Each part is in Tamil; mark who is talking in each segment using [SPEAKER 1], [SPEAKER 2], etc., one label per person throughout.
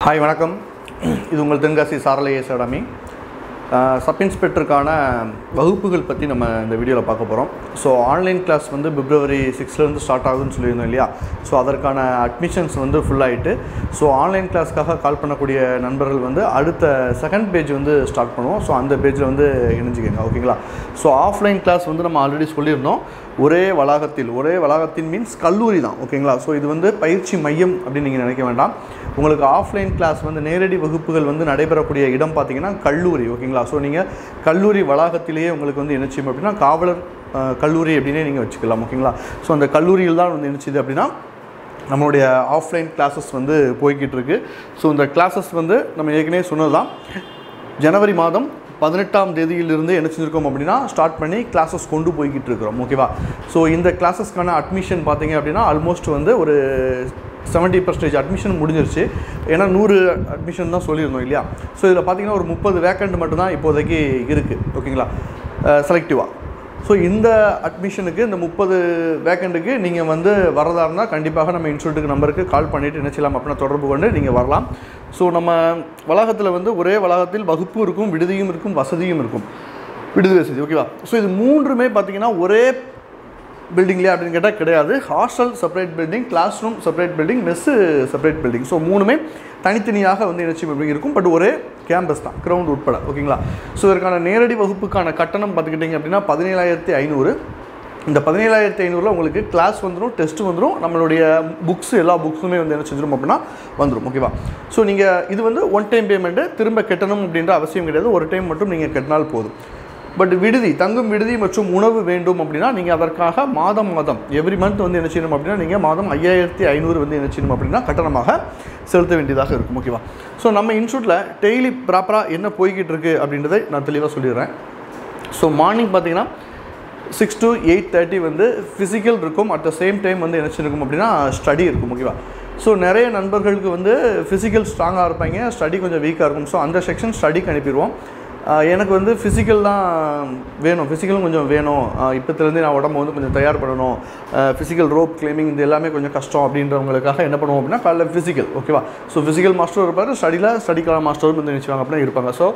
[SPEAKER 1] ஹாய் வணக்கம் இது உங்கள் தென்காசி சாரலையேஸ் அகாடமி சப் இன்ஸ்பெக்டருக்கான வகுப்புகள் பற்றி நம்ம இந்த வீடியோவில் பார்க்க போகிறோம் ஸோ ஆன்லைன் கிளாஸ் வந்து பிப்ரவரி சிக்ஸ்லேருந்து ஸ்டார்ட் ஆகுதுன்னு சொல்லியிருந்தோம் இல்லையா ஸோ அதற்கான அட்மிஷன்ஸ் வந்து full ஆயிட்டு ஸோ ஆன்லைன் கிளாஸ்க்காக கால் பண்ணக்கூடிய நண்பர்கள் வந்து அடுத்த செகண்ட் பேஜ் வந்து ஸ்டார்ட் பண்ணுவோம் ஸோ அந்த பேஜில் வந்து இணைஞ்சிக்கங்க ஓகேங்களா ஸோ ஆஃப்லைன் கிளாஸ் வந்து நம்ம ஆல்ரெடி சொல்லியிருந்தோம் ஒரே வளாகத்தில் ஒரே வளாகத்தின் மீன்ஸ் கல்லூரி தான் ஓகேங்களா ஸோ இது வந்து பயிற்சி மையம் அப்படின்னு நீங்கள் நினைக்க வேண்டாம் உங்களுக்கு ஆஃப்லைன் கிளாஸ் வந்து நேரடி வகுப்புகள் வந்து நடைபெறக்கூடிய இடம் பார்த்தீங்கன்னா கல்லூரி ஓகேங்களா ஸோ நீங்கள் கல்லூரி வளாகத்திலேயே உங்களுக்கு வந்து என்ன செய்யும் அப்படின்னா காவலர் அஹ், கல்லூரி அப்படின்னே நீங்கள் வச்சுக்கலாம் ஓகேங்களா ஸோ அந்த கல்லூரியில் தான் வந்து என்ன செய்யுது அப்படின்னா நம்மளுடைய ஆஃப்லைன் கிளாஸஸ் வந்து போய்கிட்டு இருக்கு ஸோ இந்த கிளாஸஸ் வந்து நம்ம ஏற்கனவே சொன்னது தான் ஜனவரி மாதம் பதினெட்டாம் தேதியிலிருந்து என்ன செஞ்சுருக்கோம் அப்படின்னா ஸ்டார்ட் பண்ணி கிளாஸஸ் கொண்டு போய்கிட்டு இருக்கிறோம் ஓகேவா ஸோ இந்த கிளாஸஸ்க்கான அட்மிஷன் பார்த்தீங்க அப்படின்னா ஆல்மோஸ்ட் வந்து ஒரு செவன்ட்டி பர்சன்டேஜ் அட்மிஷன் முடிஞ்சிருச்சு ஏன்னா நூறு அட்மிஷன் தான் சொல்லியிருந்தோம் இல்லையா ஸோ இதில் பார்த்தீங்கன்னா ஒரு முப்பது வேக்கண்ட் மட்டும்தான் இப்போதைக்கு இருக்குது ஓகேங்களா செலக்டிவாக ஸோ இந்த அட்மிஷனுக்கு இந்த முப்பது வேக்கண்ட்டுக்கு நீங்கள் வந்து வரதா இருந்தால் கண்டிப்பாக நம்ம இன்ஸ்டியூட்டுக்கு நம்பருக்கு கால் பண்ணிவிட்டு என்ன செய்யலாம் அப்படின்னா தொடர்பு கொண்டு நீங்கள் வரலாம் ஸோ நம்ம வளாகத்தில் வந்து ஒரே வளாகத்தில் வகுப்பும் இருக்கும் விடுதியும் இருக்கும் வசதியும் இருக்கும் விடுதி வசதி ஓகேவா ஸோ இது மூன்றுமே பார்த்தீங்கன்னா ஒரே பில்டிங்லேயே அப்படின்னு கேட்டால் கிடையாது hostel separate building class room separate building mess separate building so மூணுமே தனித்தனியாக வந்து நிச்சயம் எப்படி இருக்கும் பட் ஒரே கேம்பஸ் தான் கிரவுண்ட் உட்பட ஓகேங்களா ஸோ இதற்கான நேரடி வகுப்புக்கான கட்டணம் பார்த்துக்கிட்டிங்க அப்படின்னா பதினேழாயிரத்தி ஐநூறு இந்த பதினேழாயிரத்தி ஐநூறுல உங்களுக்கு கிளாஸ் வந்துடும் டெஸ்ட் வந்துடும் நம்மளுடைய புக்ஸ் எல்லா புக்ஸுமே வந்து என்ன செஞ்சிடும் அப்படின்னா வந்துடும் ஓகேவா ஸோ நீங்கள் இது வந்து ஒன் டைம் பேமெண்ட்டு திரும்ப கட்டணும் அப்படின்ற அவசியம் கிடையாது ஒரு டைம் மட்டும் நீங்கள் கட்டினால் போதும் பட் விடுதி தங்கும் விடுதி மற்றும் உணவு வேண்டும் அப்படின்னா நீங்கள் அதற்காக மாதம் மாதம் எவ்ரி மந்த் வந்து என்ன செய்யணும் அப்படின்னா நீங்கள் மாதம் ஐயாயிரத்தி ஐநூறு வந்து என்ன செய்யணும் அப்படின்னா கட்டணமாக செலுத்த வேண்டியதாக இருக்கும் ஓகேவா ஸோ நம்ம இன்ஸ்டியூட்டில் டெய்லி ப்ராப்பராக என்ன போய்கிட்டு இருக்கு அப்படின்றதை நான் தெளிவாக சொல்லிடுறேன் ஸோ மார்னிங் பார்த்தீங்கன்னா சிக்ஸ் to எயிட் தேர்ட்டி வந்து ஃபிசிக்கல் இருக்கும் அட் த சேம் டைம் வந்து என்ன இருக்கும் அப்படின்னா ஸ்டடி இருக்கும் ஓகேவா ஸோ நிறைய நண்பர்களுக்கு வந்து ஃபிசிக்கல் ஸ்ட்ராங்காக இருப்பாங்க ஸ்டடி கொஞ்சம் வீக்காக இருக்கும் ஸோ அந்த செக்ஷன் ஸ்டடிக்கு அனுப்பிடுவோம் ஆஹ் எனக்கு வந்து ஃபிசிக்கல் தான் வேணும் ஃபிசிக்கலும் கொஞ்சம் வேணும் இப்போத்துலேருந்து நான் உடம்பு வந்து கொஞ்சம் தயார் பண்ணணும் ஃபிசிக்கல் ரோப் கிளைமிங் இது எல்லாமே கொஞ்சம் கஷ்டம் அப்படின்றவங்களுக்காக என்ன பண்ணுவோம் அப்படின்னா காலைல ஃபிசிக்கல் ஓகேவா ஸோ ஃபிசிக்கல் மாஸ்டரும் இருப்பார் ஸ்டடியில் ஸ்டடிக்கான மாஸ்டரும் வந்து நினச்சிவாங்க அப்படின்னா இருப்பாங்க so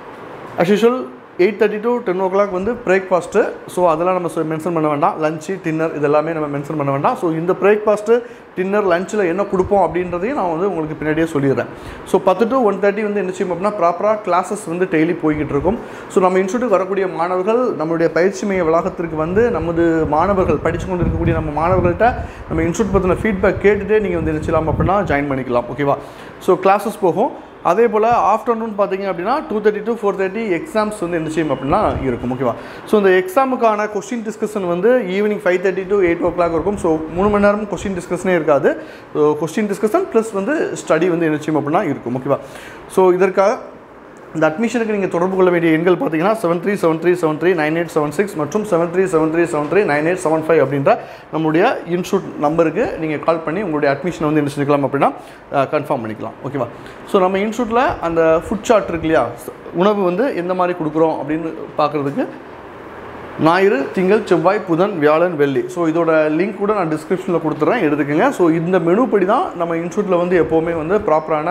[SPEAKER 1] as usual eight thirty to ten o'clock வந்து பிரேக்ஃபாஸ்ட்டு ஸோ அதெல்லாம் நம்ம மென்ஷன் பண்ண வேண்டாம் லஞ்சு டின்னர் இதெல்லாமே நம்ம மென்ஷன் பண்ண வேண்டாம் ஸோ இந்த பிரேக்ஃபாஸ்ட்டு டின்னர் லஞ்சில் என்ன கொடுப்போம் அப்படின்றதையும் நான் வந்து உங்களுக்கு பின்னாடியே சொல்லிடுறேன் ஸோ பத்து டு ஒன் தேர்ட்டி வந்து என்ன செய்யும் அப்படின்னா ப்ராப்பராக கிளாஸஸ் வந்து டெய்லி போய்கிட்டு இருக்கும் ஸோ நம்ம இன்ஸ்டியூட்டுக்கு வரக்கூடிய மாணவர்கள் நம்மளுடைய பயிற்சி மைய வளாகத்திற்கு வந்து நமது மாணவர்கள் படித்து கொண்டு இருக்கக்கூடிய நம்ம மாணவர்கள்ட்ட நம்ம இன்ஸ்டியூட் பற்றின ஃபீட்பேக் கேட்டுகிட்டே நீங்கள் வந்து என்ன செய்யலாம் அப்படின்னா ஜாயின் பண்ணிக்கலாம் ஓகேவா ஸோ கிளாஸஸ் போகும் அதே போல் ஆஃப்டர்நூன் பார்த்தீங்க அப்படின்னா two thirty to four thirty exams வந்து என்ன செய்யும் அப்படின்னா இருக்கும் ஓகேவா ஸோ இந்த எக்ஸாமுக்கான கொஸ்டின் டிஸ்கஷன் வந்து evening five thirty to eight o'clock இருக்கும் ஸோ மூணு மணி நேரம் கொஸ்டின் டிஸ்கஷனே இருக்காது ஸோ கொஸ்டின் டிஸ்கஷன் ப்ளஸ் வந்து ஸ்டடி வந்து என்ன செய்யும் அப்படின்னா இருக்கும் ஓகேவா ஸோ இதற்காக இந்த அட்மிஷனுக்கு நீங்கள் தொடர்பு கொள்ள வேண்டிய எண்கள் பார்த்தீங்கன்னா seven three seven three seven three nine eight seven six மற்றும் seven three seven three seven three nine eight seven five அப்படின்ற நம்முடைய இன்ஸ்டியூட் நம்பருக்கு நீங்கள் கால் பண்ணி உங்களுடைய அட்மிஷன் வந்து என்ன செஞ்சுக்கலாம் அப்படின்னா கன்ஃபார்ம் பண்ணிக்கலாம் ஓகேவா ஸோ நம்ம இன்ஸ்டியூட்டில் அந்த ஃபுட் சார்ட் இருக்கு இல்லையா உணவு வந்து எந்த மாதிரி கொடுக்குறோம் அப்படின்னு பார்க்குறதுக்கு ஞாயிறு திங்கள் செவ்வாய் புதன் வியாழன் வெள்ளி ஸோ இதோட லிங்க் கூட நான் டிஸ்கிரிப்ஷனில் கொடுத்துட்றேன் எடுத்துக்கோங்க ஸோ இந்த மெனு படி தான் நம்ம இன்ஸ்டியூட்டில் வந்து எப்போவுமே வந்து ப்ராப்பரான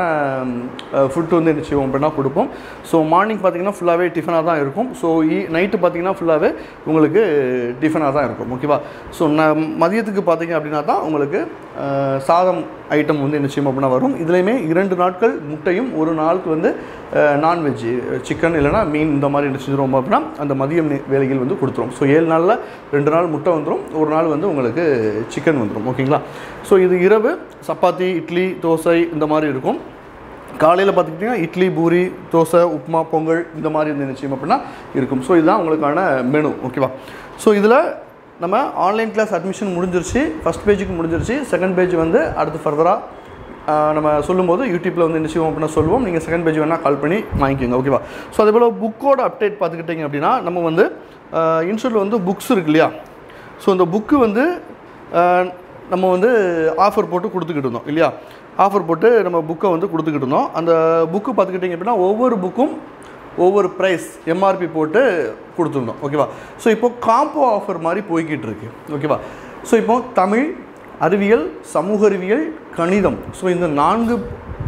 [SPEAKER 1] ஃபுட் வந்து என்ன செய்வோம் அப்படின்னா கொடுப்போம் ஸோ மார்னிங் பார்த்தீங்கன்னா ஃபுல்லாகவே டிஃபனாக தான் இருக்கும் ஸோ ஈ நைட்டு பார்த்தீங்கன்னா ஃபுல்லாகவே உங்களுக்கு டிஃபனாக தான் இருக்கும் ஓகேவா ஸோ நான் மதியத்துக்கு பார்த்தீங்க அப்படின்னா தான் உங்களுக்கு அஹ், சாதம் ஐட்டம் வந்து என்ன செய்யும் அப்படின்னா வரும் இதுலேயுமே இரண்டு நாட்கள் முட்டையும் ஒரு நாளுக்கு வந்து நான்வெஜ் சிக்கன் இல்லைனா மீன் இந்த மாதிரி என்ன செஞ்சிருவோம் அப்படின்னா அந்த மதியம் நே- வேலைகள் வந்து கொடுத்துரும் ஸோ ஏழு நாளில் ரெண்டு நாள் முட்டை வந்துடும் ஒரு நாள் வந்து உங்களுக்கு சிக்கன் வந்துடும் ஓகேங்களா ஸோ இது இரவு சப்பாத்தி இட்லி தோசை இந்த மாதிரி இருக்கும் காலையில் பார்த்துக்கிட்டிங்கன்னா இட்லி பூரி தோசை உப்புமா பொங்கல் இந்த மாதிரி வந்து என்ன செய்யும் அப்படின்னா இருக்கும் ஸோ இதுதான் உங்களுக்கான மெனு ஓகேவா ஸோ இதில் நம்ம ஆன்லைன் கிளாஸ் அட்மிஷன் முடிஞ்சிருச்சு ஃபஸ்ட் பேஜுக்கு முடிஞ்சிருச்சு செகண்ட் பேஜ் வந்து அடுத்து ஃபர்தராக நம்ம சொல்லும்போது யூடியூப்பில் வந்து என்ன செய்வோம் அப்படின்னா சொல்லுவோம் நீங்கள் செகண்ட் பேஜ் வேணால் கால் பண்ணி வாங்கிக்கோங்க ஓகேவா ஸோ அதே போல் புக்கோட அப்டேட் பார்த்துக்கிட்டிங்க அப்படின்னா நம்ம வந்து இன்ஸ்டியூட்டில் வந்து புக்ஸ் இருக்கு இல்லையா ஸோ இந்த புக்கு வந்து அஹ், நம்ம வந்து ஆஃபர் போட்டு கொடுத்துக்கிட்டு இருந்தோம் இல்லையா ஆஃபர் போட்டு நம்ம புக்கை வந்து கொடுத்துக்கிட்டு இருந்தோம் அந்த புக்கு பார்த்துக்கிட்டிங்க அப்படின்னா ஒவ்வொரு புக்கும் ஒவ்வொரு ப்ரைஸ் எம்ஆர்பி போட்டு கொடுத்துருந்தோம் ஓகேவா ஸோ இப்போ காம்போ ஆஃபர் மாதிரி போய்கிட்டு இருக்கு ஓகேவா ஸோ இப்போ தமிழ் அறிவியல் சமூக அறிவியல் கணிதம் ஸோ இந்த நான்கு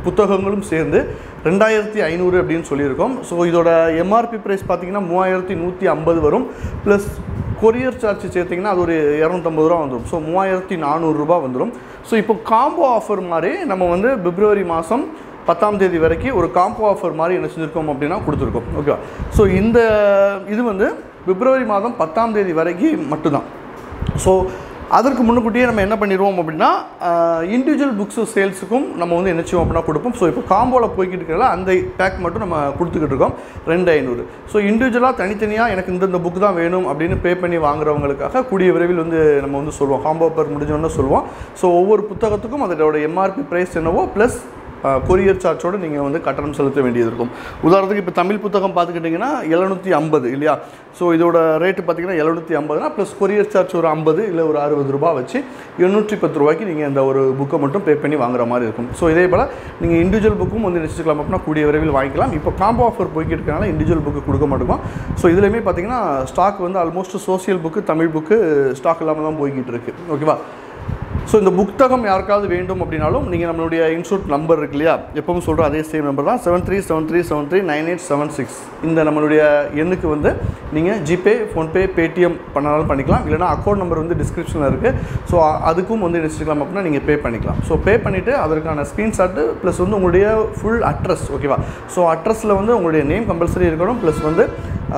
[SPEAKER 1] புத்தகங்களும் சேர்ந்து ரெண்டாயிரத்தி ஐநூறு அப்படின்னு சொல்லியிருக்கோம் ஸோ இதோட எம்ஆர்பி ப்ரைஸ் பார்த்தீங்கன்னா மூவாயிரத்தி நூற்றி ஐம்பது வரும் ப்ளஸ் கொரியர் சார்ஜ் சேர்த்திங்கன்னா அது ஒரு இரநூத்தம்பது ரூபா வந்துடும் ஸோ மூவாயிரத்தி நானூறுரூபா வந்துடும் ஸோ இப்போ காம்போ ஆஃபர் மாதிரி நம்ம வந்து பிப்ரவரி மாதம் பத்தாம் தேதி வரைக்கும் ஒரு காம்போ ஆஃபர் மாதிரி என்ன செஞ்சுருக்கோம் அப்படின்னா கொடுத்துருக்கோம் ஓகேவா ஸோ இந்த இது வந்து பிப்ரவரி மாதம் பத்தாம் தேதி வரைக்கும் மட்டும்தான் ஸோ அதற்கு முன்னுக்கூட்டியே நம்ம என்ன பண்ணிடுவோம் அப்படின்னா இண்டிவிஜுவல் புக்ஸு சேல்ஸுக்கும் நம்ம வந்து என்ன செய்வோம் அப்படின்னா கொடுப்போம் ஸோ இப்போ காம்போவில் போய்கிட்டு இருக்கிறல அந்த பேக் மட்டும் நம்ம கொடுத்துக்கிட்டு இருக்கோம் ரெண்டு ஐநூறு ஸோ இண்டிவிஜுவலாக தனித்தனியாக எனக்கு இந்தந்த புக் தான் வேணும் அப்படின்னு பே பண்ணி வாங்குறவங்களுக்காக கூடிய விரைவில் வந்து நம்ம வந்து சொல்லுவோம் காம்போ ஆஃபர் முடிஞ்சோன்னு சொல்லுவோம் ஸோ ஒவ்வொரு புத்தகத்துக்கும் அதோட எம்ஆர்பி ப்ரைஸ் என்னவோ ப்ளஸ் கொரியர் சார்ஜோடு நீங்கள் வந்து கட்டணம் செலுத்த வேண்டியது இருக்கும் உதாரணத்துக்கு இப்போ தமிழ் புத்தகம் பார்த்துக்கிட்டிங்கன்னா எழுநூற்றி ஐம்பது இல்லையா ஸோ இதோட ரேட்டு பார்த்தீங்கன்னா எழுநூற்றி ஐம்பதுனா ப்ளஸ் கொரியர் சார்ஜ் ஒரு ஐம்பது இல்லை ஒரு அறுபது ரூபா வச்சு எண்ணூற்றி பத்து ரூபாய்க்கு நீங்கள் இந்த ஒரு புக்கை மட்டும் பே பண்ணி வாங்குற மாதிரி இருக்கும் ஸோ இதே போல் நீங்கள் இண்டிவிஜுவல் புக்கும் வந்து நினச்சிக்கலாம் அப்படின்னா கூடிய விரைவில் வாங்கிக்கலாம் இப்போ காம்போ ஆஃபர் போய்கிட்டு இருக்கனால இண்டிவிஜுவல் புக்கு கொடுக்க மாட்டோம் ஸோ இதுலேயுமே பார்த்தீங்கன்னா ஸ்டாக் வந்து almost social book Tamil book stock இல்லாமல் தான் போய்கிட்டு இருக்கு ஓகேவா ஸோ இந்த புத்தகம் யாருக்காவது வேண்டும் அப்படின்னாலும் நீங்கள் நம்மளுடைய இன்ஸ்டியூட் நம்பர் இருக்கு இல்லையா எப்பவும் சொல்கிற அதே சேம் நம்பர் தான் seven three seven three seven three nine eight seven six இந்த நம்மளுடைய எண்ணுக்கு வந்து நீங்கள் ஜிபே ஃபோன்பே பேடிஎம் பண்ணாலும் பண்ணிக்கலாம் இல்லைனா அக்கௌண்ட் நம்பர் வந்து டிஸ்கிரிப்ஷனில் இருக்குது ஸோ அதுக்கும் வந்து நினச்சிக்கலாம் அப்படின்னா நீங்கள் பே பண்ணிக்கலாம் ஸோ பே பண்ணிவிட்டு அதற்கான ஸ்க்ரீன்ஷாட்டு ப்ளஸ் வந்து உங்களுடைய ஃபுல் அட்ரஸ் ஓகேவா ஸோ அட்ரஸில் வந்து உங்களுடைய நேம் கம்பல்சரி இருக்கணும் ப்ளஸ் வந்து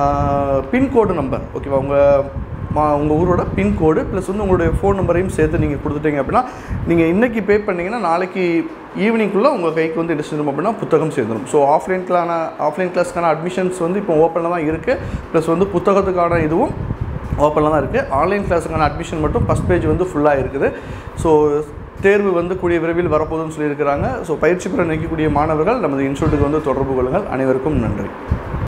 [SPEAKER 1] பின்கோடு நம்பர் ஓகேவா உங்கள் மா உங்கள் ஊரோட பின்கோடு ப்ளஸ் வந்து உங்களுடைய ஃபோன் நம்பரையும் சேர்த்து நீங்கள் கொடுத்துட்டீங்க அப்படின்னா நீங்கள் இன்றைக்கி பே பண்ணிங்கன்னா நாளைக்கு ஈவினிங்குள்ளே உங்கள் கைக்கு வந்து என்ன செய்யணும் அப்படின்னா புத்தகம் சேர்ந்துடும் ஸோ ஆஃப்லைன் கிளான ஆஃப்லைன் கிளாஸ்க்கான அட்மிஷன்ஸ் வந்து இப்போ ஓப்பனில் தான் இருக்குது ப்ளஸ் வந்து புத்தகத்துக்கான இதுவும் ஓப்பனில் தான் இருக்குது ஆன்லைன் கிளாஸுக்கான அட்மிஷன் மட்டும் ஃபஸ்ட் பேஜ் வந்து ஃபுல்லாக இருக்குது ஸோ தேர்வு வந்து கூடிய விரைவில் வரப்போகுதுன்னு சொல்லியிருக்கிறாங்க ஸோ பயிற்சி பெற நிற்கக்கூடிய மாணவர்கள் நமது இன்ஸ்டியூட்டுக்கு வந்து தொடர்பு கொள்ளுங்கள் அனைவருக்கும் நன்றி